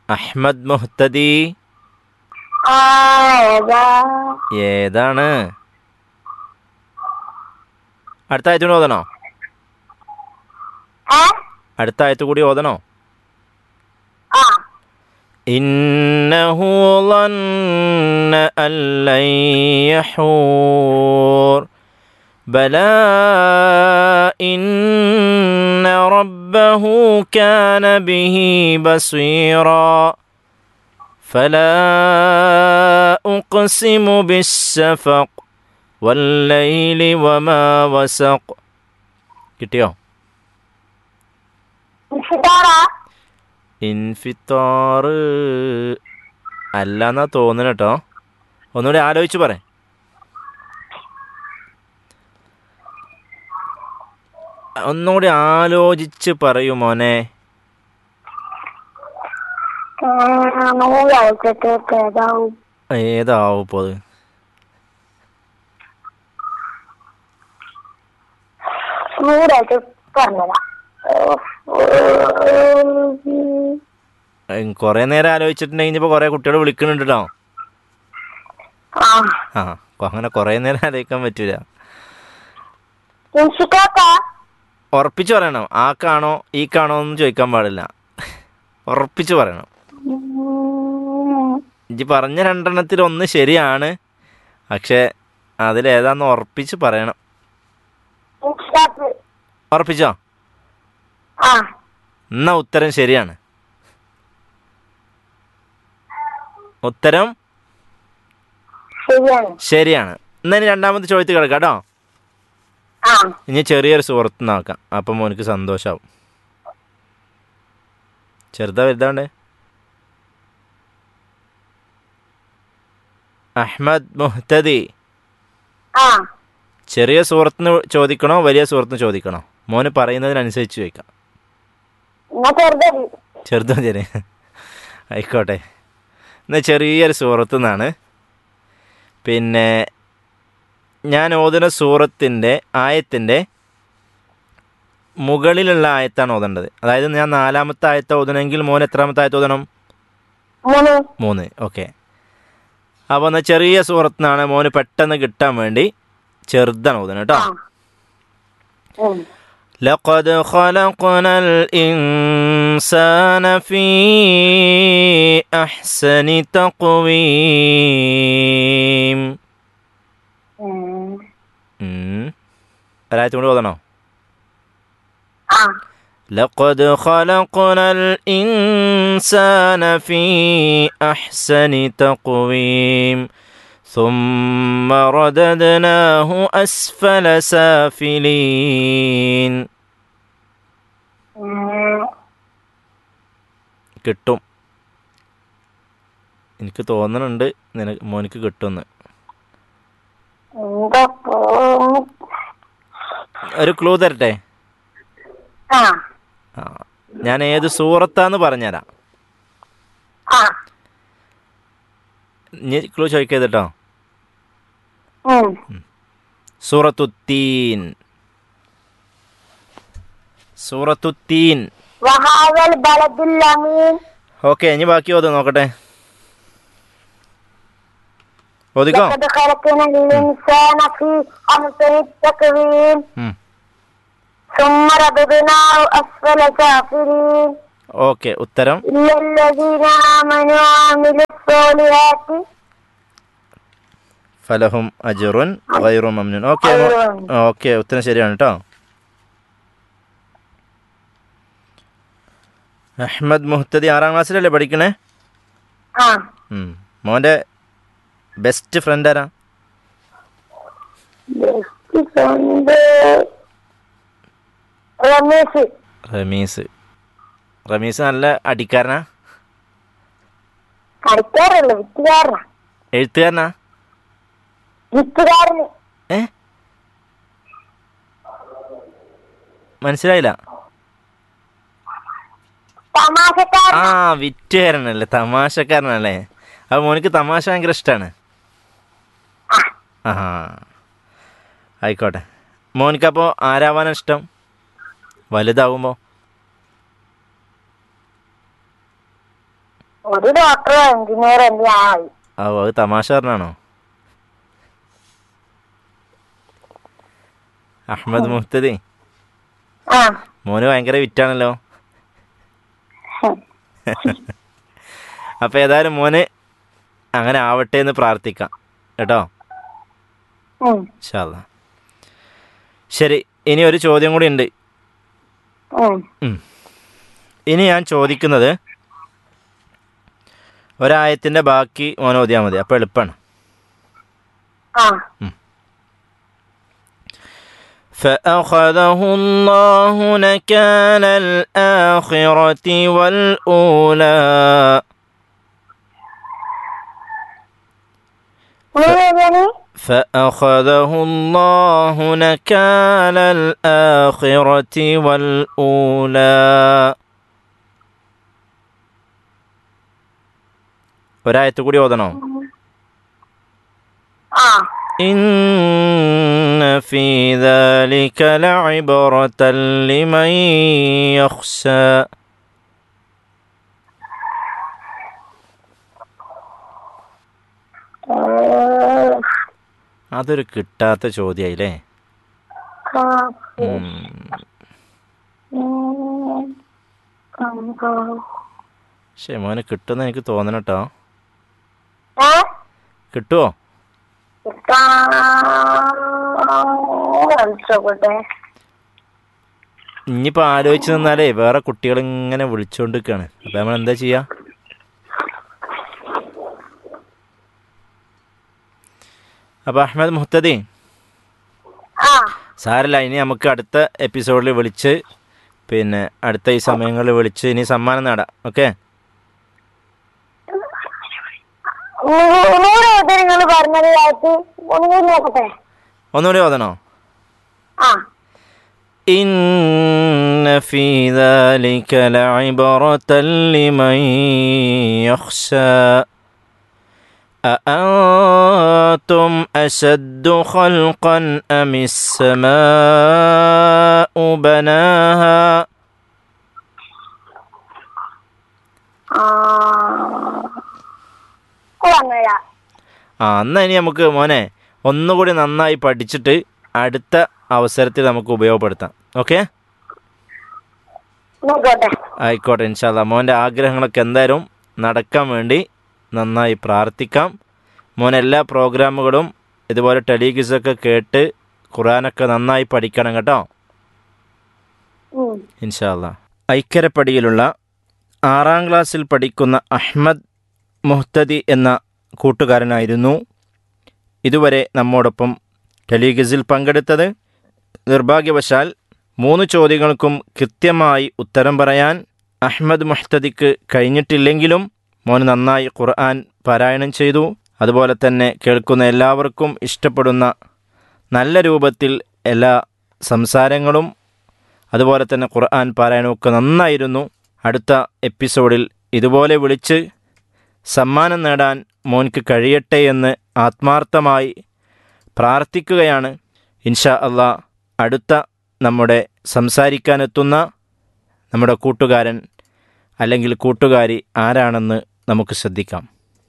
Ahmad മുഹ്തദി ആ ഏതാ ഏതാണ് അടുത്ത ആയത്ത് കൂടി ഓതണോ ഏ അടുത്ത ആയത്ത് കൂടി ഓതണോ ആ إنه ظن أن لن يحور بلى إن ربه كان به بصيرا فلا أقسم بالشفق والليل وما وسق കിട്ടിയോ ഇൻഫിത്താറാ ഇൻഫിത്താറ് അല്ലെന്നാ തോന്നുന്നു കേട്ടോ ഒന്നുകൂടി ആലോചിച്ച് പറ ഒന്നുകൂടി ആലോചിച്ച് പറയൂ മോനെ നൂറാഴ്ചത്തേക്ക് ഏതാവും ഏതാവും ഇപ്പോൾ അത് നൂറാഴ്ച പറഞ്ഞതാ കുറേ നേരം ആലോചിച്ചിട്ടുണ്ടെങ്കിൽ ഇനിയിപ്പോൾ കുറേ കുട്ടികൾ വിളിക്കുന്നുണ്ട് കേട്ടോ ആ ആ അപ്പൊ അങ്ങനെ കുറേ നേരം ആലോചിക്കാൻ പറ്റൂല ഇൻഷിക്കാക്ക ഉറപ്പിച്ച് പറയണം ആ കാണോ ഈ കാണോ എന്ന് ചോദിക്കാൻ പാടില്ല ഉറപ്പിച്ച് പറയണം ഇജ്ജ് പറഞ്ഞ രണ്ടെണ്ണത്തിൽ ഒന്ന് ശരിയാണ് പക്ഷേ അതിലേതാന്ന് ഉറപ്പിച്ച് പറയണം ഇൻഷിക്കാക്ക് ഉറപ്പിച്ചോ ആ എന്നാ ഉത്തരം ശരിയാണ് ഉത്തരം ശരിയാണ് ശരിയാണ് എന്നാ ഇനി രണ്ടാമത്തെ ചോദ്യത്തിൽ കിടക്കാം കേട്ടോ ആ ഇനി ചെറിയൊരു സുഹൃത്ത് നോക്കാം അപ്പം മോനിക്ക് സന്തോഷാവും ചെറുതാ വലുതാണ്ട് അഹ്മദ് മുഹ്തദി ആ ചെറിയ സുഹൃത്തിന് ചോദിക്കണോ വലിയ സുഹൃത്തിന് ചോദിക്കണോ മോന് പറയുന്നതിനനുസരിച്ച് ചോദിക്കാം എന്നാ ചെറുതരി ചെറുതും ചെറിയ ആയിക്കോട്ടെ എന്നാൽ ചെറിയൊരു സൂറത്തു നിന്നാണ് പിന്നെ ഞാൻ ഓതുന്ന സൂറത്തിൻ്റെ ആയത്തിൻ്റെ മുകളിലുള്ള ആയത്താണ് ഓതേണ്ടത് അതായത് ഞാൻ നാലാമത്തെ ആയത്ത് ഓതണമെങ്കിൽ മോൻ എത്രാമത്തെ ആയത്ത് ഓതണം മൂന്ന് മൂന്ന് ഓക്കെ അപ്പോൾ എന്നാൽ ചെറിയ സൂറത്തിനാണ് മോന് പെട്ടെന്ന് കിട്ടാൻ വേണ്ടി ചെറുതാണ് ഓതുന്നത് കേട്ടോ ആ ഉം. لقد خلقنا الإنسان في أحسن تقويم ഉം. ഉം. ഒരാഴ്ച കൊണ്ട് ഓതണോ ആ لقد خلقنا الإنسان في أحسن تقويم ثم رددناه أسفل سافلين ഉം. കിട്ടും എനിക്ക് തോന്നുന്നുണ്ട് നിനക്ക് മോനിക്ക് കിട്ടുമെന്ന് എന്താ പോ- ഒരു ക്ലൂ തരട്ടെ ആ ആ ഞാൻ ഏത് സൂറത്താന്ന് പറഞ്ഞുതരാം ആ ഇനി ക്ലൂ ചോദിക്കരുത് കേട്ടോ ഉം. സൂറത്തുത്തീൻ സൂറത്തുത്തീൻ وهذا البلد الأمين ഓക്കെ ഇനി ബാക്കി ഓത് നോക്കട്ടെ ഓതിക്കോ لقد خلقنا الإنسان في أحسن تقويم ഉം. ثم رددناه أسفل سافلين ഓക്കെ ഉത്തരം إلا الذين آمنوا وعملوا الصالحات ഫലഹും അജുറുൻ ഗൈറു മംനുൻ ഓക്കെ ഓക്കെ ഉത്തരം ശരിയാണ് കേട്ടോ അഹ്മദ് മുഹത്തദി ആറാം ക്ലാസ്സിലല്ലേ പഠിക്കണേ ആ ഉം. മോൻ്റെ ബെസ്റ്റ് ഫ്രണ്ട് ആരാ ബെസ്റ്റ് ഫ്രണ്ട് രമേശ് റമീസ് റമീസ് നല്ല അടിക്കാരനാ കളിക്കാറുള്ളു വിറ്റുകാരനാ എഴുത്തുകാരനാ വിറ്റുകാരന് ഏ മനസ്സിലായില്ല തമാശക്കാരൻ ആ വിറ്റുകാരനല്ലേ തമാശക്കാരനല്ലേ അപ്പോൾ മോനിക്ക് തമാശ ഭയങ്കര ഇഷ്ടമാണ് ആ ആയിക്കോട്ടെ മോനിക്കപ്പോൾ ആരാവാനാണ് ഇഷ്ടം വലുതാവുമ്പോൾ ഒരു ഡോക്ടറോ എഞ്ചിനീയർ എന്ത് ആയി ആ അത് തമാശ പറഞ്ഞാണോ അഹമ്മദ് മുഹത്തദി ആ മോന് ഭയങ്കര വിറ്റാണല്ലോ അപ്പോൾ ഏതായാലും മോന് അങ്ങനെ ആവട്ടെ എന്ന് പ്രാർത്ഥിക്കാം കേട്ടോ ഉം, ഇൻഷാല്ലാ ശരി ഇനി ഒരു ചോദ്യം കൂടി ഉണ്ട് ഉം. ഉം. ഇനി ഞാൻ ചോദിക്കുന്നത് ഒരായത്തിൻ്റെ ബാക്കി മോൻ ഓതിയാൽ മതി അപ്പോൾ എളുപ്പമാണ് ആ فأخذه الله نكال الآخرة والأولى നീ فأخذه الله نكال الآخرة والأولى ഒരായത്ത് കൂടി ഓതണോ ആ إن في ذلك لعبرة لمن يخشى ഏ, അതൊരു കിട്ടാത്ത ചോദ്യമായില്ലേ ആ, ഉം. ഉം, ഉം. പക്ഷേ മോന് കിട്ടുമെന്ന് എനിക്ക് തോന്നണം കേട്ടോ ഏ? കിട്ടുമോ കളിച്ചോട്ടെ ഇനിയിപ്പോൾ ആലോചിച്ച് നിന്നാലേ വേറെ കുട്ടികൾ ഇങ്ങനെ വിളിച്ചുകൊണ്ട് നിൽക്കുകയാണ് അപ്പം നമ്മൾ എന്താ ചെയ്യുക അപ്പോൾ അഹമ്മദ് മുഹത്തദി ആ സാരല്ല ഇനി നമുക്ക് അടുത്ത എപ്പിസോഡിൽ വിളിച്ച് പിന്നെ അടുത്ത ഈ സമയങ്ങളിൽ വിളിച്ച് ഇനി സമ്മാനം നേടാം ഓക്കെ നൂറ് നിങ്ങൾ പറഞ്ഞത് ആയിട്ട് ഒന്നുകൂടി നോക്കട്ടെ ഒന്നുകൂടി ഓതണോ ആ إن في ذلك لعبرة لمن يخشى أأنتم أشد خلقا أم السماء بناها ആ വന്നതാ ആ എന്നാൽ ഇനി നമുക്ക് മോനെ ഒന്നുകൂടി നന്നായി പഠിച്ചിട്ട് അടുത്ത അവസരത്തിൽ നമുക്ക് ഉപയോഗപ്പെടുത്താം ഓക്കെ നോക്കട്ടെ ആയിക്കോട്ടെ ഇൻഷാല്ല മോൻ്റെ ആഗ്രഹങ്ങളൊക്കെ എന്തായാലും നടക്കാൻ വേണ്ടി നന്നായി പ്രാർത്ഥിക്കാം മോൻ എല്ലാ പ്രോഗ്രാമുകളും ഇതുപോലെ ടെലിഗിസൊക്കെ കേട്ട് ഖുറാനൊക്കെ നന്നായി പഠിക്കണം കേട്ടോ ഉം. ഇൻഷാല്ല ഐക്കരപ്പടിയിലുള്ള ആറാം ക്ലാസ്സിൽ പഠിക്കുന്ന അഹ്മദ് മുഹ്തദി എന്ന കൂട്ടുകാരനായിരുന്നു ഇതുവരെ നമ്മോടൊപ്പം ടെലിഗിസിൽ പങ്കെടുത്തത് നിർഭാഗ്യവശാൽ മൂന്ന് ചോദ്യങ്ങൾക്കും കൃത്യമായി ഉത്തരം പറയാൻ അഹ്മദ് മുഹ്തദിക്ക് കഴിഞ്ഞിട്ടില്ലെങ്കിലും മോൻ നന്നായി ഖുർആൻ പാരായണം ചെയ്തു അതുപോലെ തന്നെ കേൾക്കുന്ന എല്ലാവർക്കും ഇഷ്ടപ്പെടുന്ന നല്ല രൂപത്തിൽ എല്ലാ സംസാരങ്ങളും അതുപോലെ തന്നെ ഖുർആൻ പാരായണമൊക്കെ നന്നായിരുന്നു അടുത്ത എപ്പിസോഡിൽ ഇതുപോലെ വിളിച്ച് സമ്മാനം നേടാൻ മോൻക്ക് കഴിയട്ടെ എന്ന് ആത്മാർത്ഥമായി പ്രാർത്ഥിക്കുകയാണ് ഇൻഷാ അള്ളാ അടുത്ത നമ്മുടെ സംസാരിക്കാനെത്തുന്ന നമ്മുടെ കൂട്ടുകാരൻ അല്ലെങ്കിൽ കൂട്ടുകാരി ആരാണെന്ന് നമുക്ക് ശ്രദ്ധിക്കാം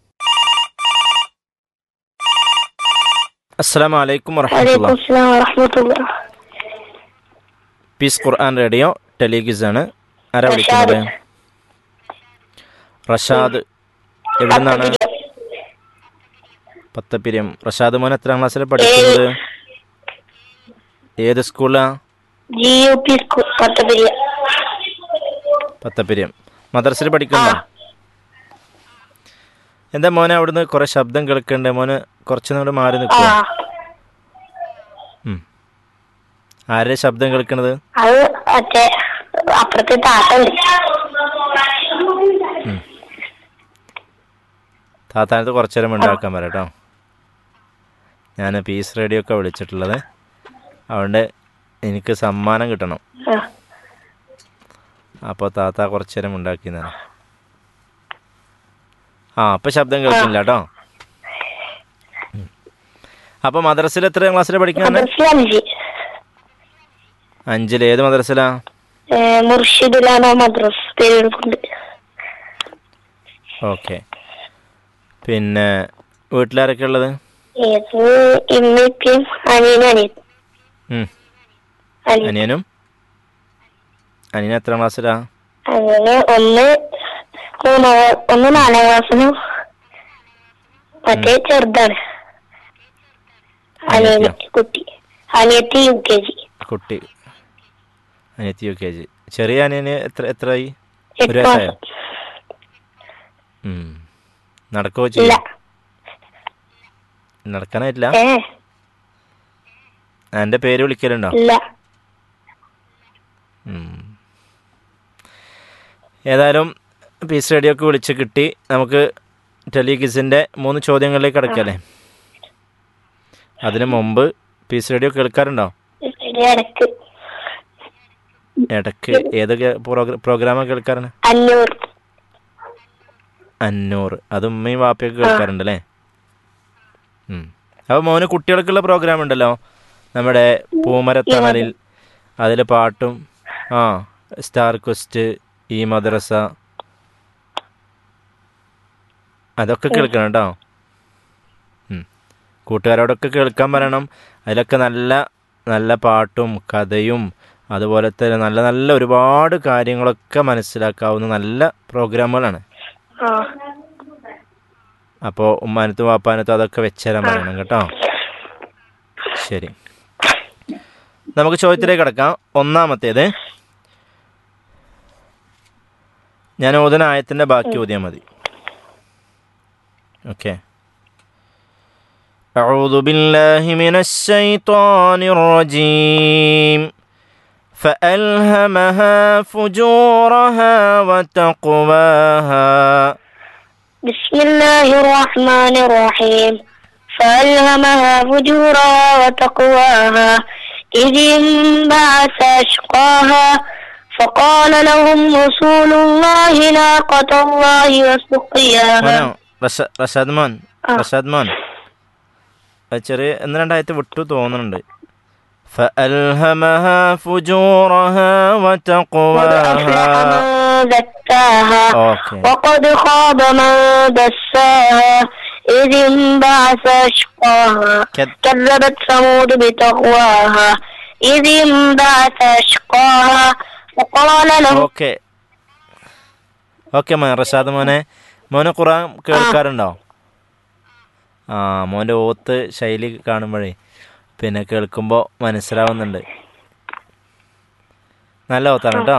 അസ്സാം വലൈക്കും വറഹമത്തുള്ള വലൈക്കും സ്ലാം വറഹ്മത്തുള്ളാ പീസ് ഖുർആൻ റേഡിയോ ടെലിഗിസ് ആണ് ആരാ വിളിക്കുന്നത് റഷാദ് എവിടെ നിന്നാണ് പത്തപ്പിരിയം റഷാദ് മോൻ എത്രാം ക്ലാസ്സിൽ പഠിക്കുന്നത് ഏത് സ്കൂളാ ജി യു പി സ്കൂൾ പത്തപ്പിരിയ പത്തപ്പിരിയം മദ്രസയിൽ പഠിക്കുന്നോ എന്താ മോനെ അവിടുന്ന് കുറെ ശബ്ദം കേൾക്കണ്ടേ മോന് കുറച്ച് നാട് മാറി ആ നിൽക്കുക ആരുടെ ശബ്ദം കേൾക്കണത് അത് മറ്റേ അപ്പുറത്തെ താത്ത ഉണ്ട് താത്താനത്ത് കുറച്ചു നേരം ഉണ്ടാക്കാൻ പറയാം കേട്ടോ ഞാൻ പീസ് റേഡിയോ ഒക്കെ വിളിച്ചിട്ടുള്ളത് അതുകൊണ്ട് എനിക്ക് സമ്മാനം കിട്ടണം ആ. അപ്പോൾ താത്ത കുറച്ചു നേരം ഉണ്ടാക്കി തന്നെ ആ അപ്പം ശബ്ദം കേൾക്കില്ല കേട്ടോ ഉം. അപ്പോൾ മദ്രസയിൽ എത്ര ക്ലാസ്സിൽ പഠിക്കുന്നതാണ് മദ്രസ അഞ്ച് അഞ്ചിൽ ഏത് മദ്രസയിലാ ഏ, മുർഷിദിലാണ് മദ്രസ് പേരെടുക്കുന്നുണ്ട് ഓക്കെ പിന്നെ വീട്ടിലാരൊക്കെ ഉള്ളത് ഏത് ഇമ്മിക്കും അനിയനും അനിയൻ ഉം. അനിയൻ അനിയനും അനിയൻ എത്ര ക്ലാസ്സിലാ അങ്ങനെ ഒന്ന് മൂന്നാം ക്ലാ- ഒന്ന് നാലാം ക്ലാസ്സിലും മറ്റേ ചെറുതാണ് അനിയന് കുട്ടി അനിയത്തി യു കെ ജി കുട്ടി അനിയത്തി യു കെ ജി ചെറിയ അനിയന് എത്ര എത്രയായി എട്ട് ഒരു വയസ്സായോ മാസം ഉം. നടക്കുകയോ ഇല്ല ചെയ്യും നടക്കാനായിട്ടില്ല ഏ എൻ്റെ പേര് വിളിക്കലുണ്ടോ ഇല്ല ഉം. ഏതായാലും പീസ് റേഡിയോക്ക് വിളിച്ച് കിട്ടി നമുക്ക് ടെലികിസിൻ്റെ മൂന്ന് ചോദ്യങ്ങളിലേക്ക് കിടക്കല്ലേ അതിനു മുമ്പ് പീസ് റേഡിയോ കേൾക്കാറുണ്ടോ ഇതിന്റെ ഇടക്ക് ഇടയ്ക്ക് ഏതൊക്കെ പ്രോഗ്രാമാണ് കേൾക്കാറാണ് അഞ്ഞൂറ് അഞ്ഞൂറ് അത് ഉമ്മയും വാപ്പയൊക്കെ കേൾക്കാറുണ്ട് അല്ലേ അപ്പോൾ മോന് കുട്ടികൾക്കുള്ള പ്രോഗ്രാം ഉണ്ടല്ലോ നമ്മുടെ പൂമരത്തണലിൽ അതിൽ പാട്ടും ആ സ്റ്റാർ ക്വസ്റ്റ് ഈ മദ്രസ അതൊക്കെ കേൾക്കണം കേട്ടോ ഉം. കൂട്ടുകാരോടൊക്കെ കേൾക്കാൻ പറയണം അതിലൊക്കെ നല്ല നല്ല പാട്ടും കഥയും അതുപോലെ തന്നെ നല്ല നല്ല ഒരുപാട് കാര്യങ്ങളൊക്കെ മനസ്സിലാക്കാവുന്ന നല്ല പ്രോഗ്രാമുകളാണ് ആ അപ്പോൾ ഉമ്മാനത്തും വാപ്പാനത്തും അതൊക്കെ വെച്ചുതരാൻ പറയണം കേട്ടോ ശരി നമുക്ക് ചോദ്യത്തിലേക്ക് കിടക്കാം ഒന്നാമത്തേത് ഞാൻ ഓതുന്ന ആയത്തിൻ്റെ ബാക്കി ഓതിയാൽ മതി ഓക്കെ أعوذ بالله من الشيطان الرجيم فألهمها فجورها وتقواها بسم الله الرحمن الرحيم فألهمها فجورها وتقواها إذ انبعث أشقاها فقال لهم رسول الله ناقة الله وسقياها മോനോ റഷ റഷാദ് മോൻ ആ. റഷാദ് മോൻ അത് ചെറിയ ഒന്ന് രണ്ടായത്ത് വിട്ടു തോന്നുന്നുണ്ട് فألهمها فجورها قد أفلح وتقواها من زكاها أوكي وقد خاب من دساها إذ انبعث أشقاها كد- كذبت ثمود بتقواها إذ انبعث أشقاها فقال له ഓക്കെ ഓക്കെ മോൻ റഷാദ് മോനെ മോനെ ഖുറാൻ കേൾക്കാറുണ്ടോ ആ മോൻ്റെ ഓത്ത് ശൈലി കാണുമ്പോഴേ പിന്നെ കേൾക്കുമ്പോൾ മനസ്സിലാവുന്നുണ്ട് നല്ല ഓത്താണ് കേട്ടോ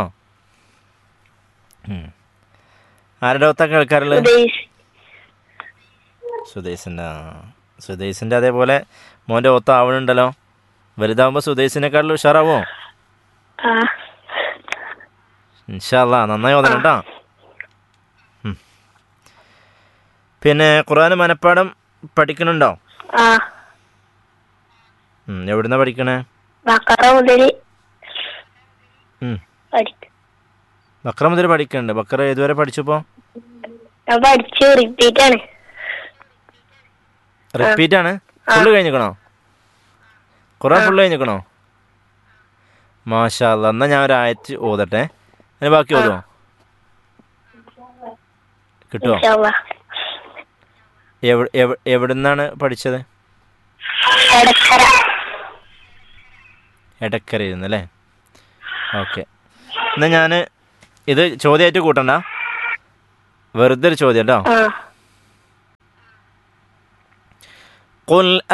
ഉം. ആരുടെ ഓത്താണ് കേൾക്കാറുള്ളത് ഉദ്ദേശി സുദേശിൻ്റെ ആ സുദേശിൻ്റെ അതേപോലെ മോൻ്റെ ഒത്ത ആവണുണ്ടല്ലോ വലുതാവുമ്പോൾ സുദേശിനെക്കാട്ടിൽ ഉഷാറാവോ ആ ഇൻഷാല്ല നന്നായി ഓതണം കേട്ടോ ഉം. പിന്നെ ഖുർആൻ മനപ്പാടം പഠിക്കണുണ്ടോ ആ ഉം, എവിടുന്നാ പഠിക്കണേ ബക്കറ മുതല് ഉം. പഠിക്കും ബക്ര മുതൽ പഠിക്കണുണ്ട് ബക്ര ഏതുവരെ പഠിച്ചപ്പോൾ ഞാൻ പഠിച്ചു റിപ്പീറ്റ് ആണ് റിപ്പീറ്റ് ആണ് ഫുള്ള് കഴിഞ്ഞിക്കണോ ഖുർആൻ ഫുള്ള് കഴിഞ്ഞിക്കണോ മാഷാ അല്ലാ എന്നാ ഞാൻ ഒരു ആയത്ത് ഓതട്ടെ അതിന് ബാക്കി ഓതുമോ കിട്ടുമോ ഇൻഷാല്ലാ. എവിടെ എവിടെ എവിടുന്നാണ് പഠിച്ചത് എടക്കര എടക്കരയിൽ നിന്ന് അല്ലേ ഓക്കെ എന്നാൽ ഞാൻ ഇത് ചോദ്യമായിട്ട് കൂട്ടണ്ട വെറുതെ ഒരു ചോദ്യം കേട്ടോ ആ قل